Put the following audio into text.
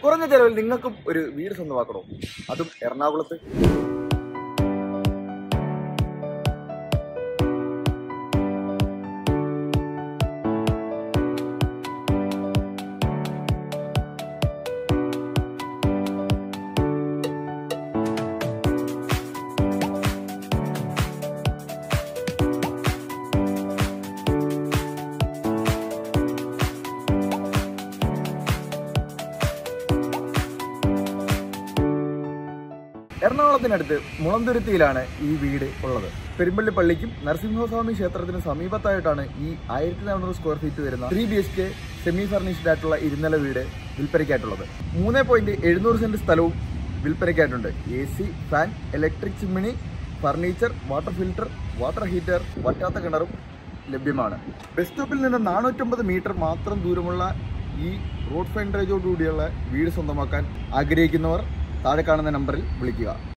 കുറഞ്ഞ ചെലവിൽ നിങ്ങൾക്കും ഒരു വീട് സ്വന്തമാക്കണോ അതും എറണാകുളത്ത് എറണാകുളത്തിനടുത്ത് മുളന്തുരുത്തിയിലാണ് ഈ വീട് ഉള്ളത് പെരുമ്പള്ളി പള്ളിക്കും നരസിംഹസ്വാമി ക്ഷേത്രത്തിനും സമീപത്തായിട്ടാണ് ഈ ആയിരത്തി നാനൂറ് സ്ക്വയർ ഫീറ്റ് വരുന്ന three B H K semi furnished ആയിട്ടുള്ള ഇരുനില വീട് വിൽപ്പനയ്ക്കായിട്ടുള്ളത് മൂന്ന് പോയിന്റ് എഴുന്നൂറ് സെന്റ് സ്ഥലവും വിൽപ്പനയ്ക്കായിട്ടുണ്ട് A C fan electric chimney furniture water filter water heater വറ്റാത്ത കിണറും ലഭ്യമാണ് ബസ് സ്റ്റോപ്പിൽ നിന്ന് നാനൂറ്റമ്പത് മീറ്റർ മാത്രം ദൂരമുള്ള ഈ റോഡ് ഫ്രണ്ടേജോടുകൂടിയുള്ള വീട് സ്വന്തമാക്കാൻ ആഗ്രഹിക്കുന്നവർ താഴെ കാണുന്ന നമ്പറിൽ വിളിക്കുക